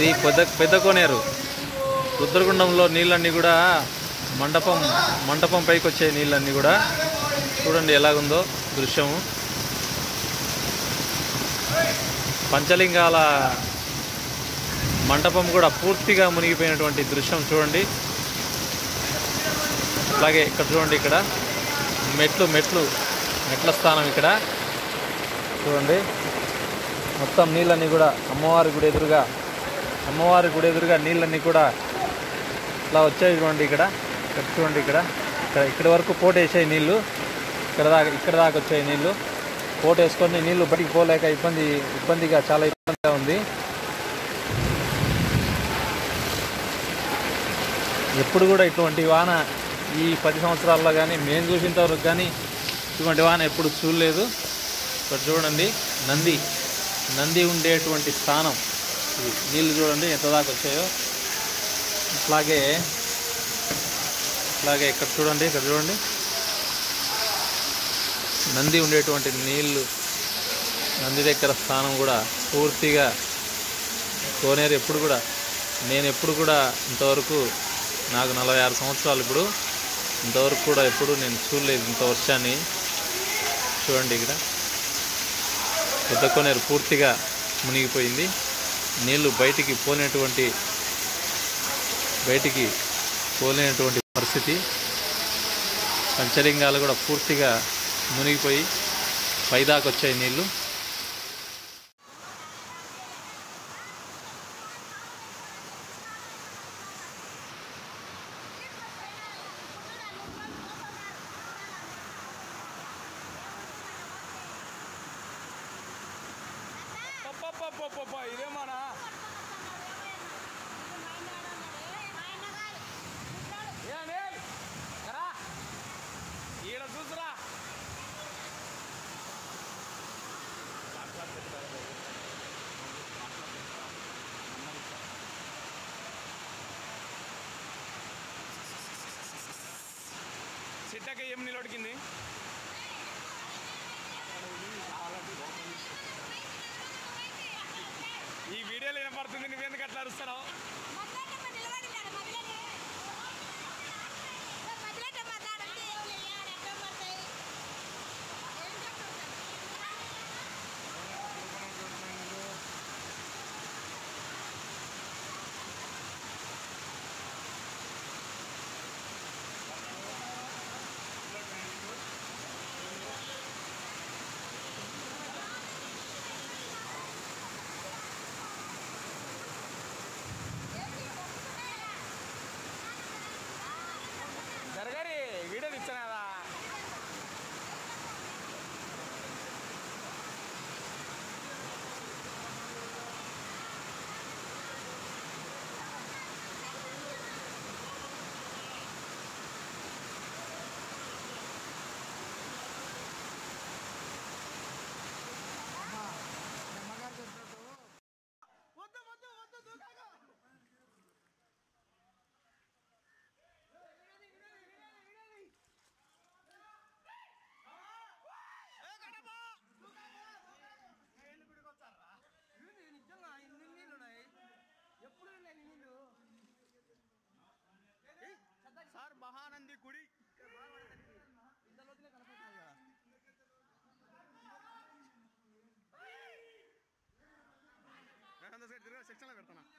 పెద్ద పెద్ద కోనేరు రుద్రగుండంలో నీళ్ళన్నీ కూడా మండపం మండపం పైకి వచ్చే నీళ్ళన్నీ కూడా చూడండి ఎలాగుందో దృశ్యము పంచలింగాల మండపం కూడా పూర్తిగా మునిగిపోయినటువంటి దృశ్యం చూడండి అలాగే ఇక్కడ చూడండి ఇక్కడ మెట్లు మెట్లు మెట్ల స్థానం ఇక్కడ చూడండి మొత్తం నీళ్ళన్నీ కూడా అమ్మవారి గుడి ఎదురుగా అమ్మవారి గుడి ఎదురుగా నీళ్ళన్నీ కూడా ఇట్లా వచ్చాయి చూడండి ఇక్కడ ఇక్కడ చూడండి ఇక్కడ ఇక్కడ ఇక్కడ వరకు పోటు వేసాయి నీళ్ళు ఇక్కడ దాకా ఇక్కడ దాకా వచ్చాయి నీళ్ళు పోటు వేసుకొని నీళ్ళు బయటికి పోలేక ఇబ్బంది ఇబ్బందిగా చాలా ఇబ్బందిగా ఉంది ఎప్పుడు కూడా ఇటువంటి వాన ఈ పది సంవత్సరాల్లో కానీ మేము చూసినంత వరకు కానీ ఇటువంటి వాన ఎప్పుడు చూడలేదు ఇక్కడ చూడండి నంది నంది ఉండేటువంటి స్థానం ఇది నీళ్ళు చూడండి ఎంత దాకా వచ్చాయో అట్లాగే అట్లాగే ఇక్కడ చూడండి ఇక్కడ చూడండి నంది ఉండేటువంటి నీళ్ళు నంది దగ్గర స్థానం కూడా పూర్తిగా కోనేరు ఎప్పుడు కూడా నేను ఎప్పుడు కూడా ఇంతవరకు నాకు నలభై ఆరు సంవత్సరాలు ఇప్పుడు ఇంతవరకు కూడా ఎప్పుడు నేను చూడలేదు ఇంత వర్షాన్ని చూడండి ఇక్కడ పెద్ద కోనేరు పూర్తిగా మునిగిపోయింది నీళ్లు బయటికి పోలేనటువంటి బయటికి పోలేనటువంటి పరిస్థితి పంచలింగాలు కూడా పూర్తిగా మునిగిపోయి పైదాకా వచ్చాయి నీళ్లు ఇదేమానా ఈడ చూసురా చిట్టక ఏం నిలబడికింది ఈ వీడియోలో వినపడుతుంది నువ్వెందుకు అట్లా అరుస్తున్నావు జరగరి వీడియో ఇచ్చాను కదా సార్ మహానంది గుడి సెక్షన్లో పెడతానా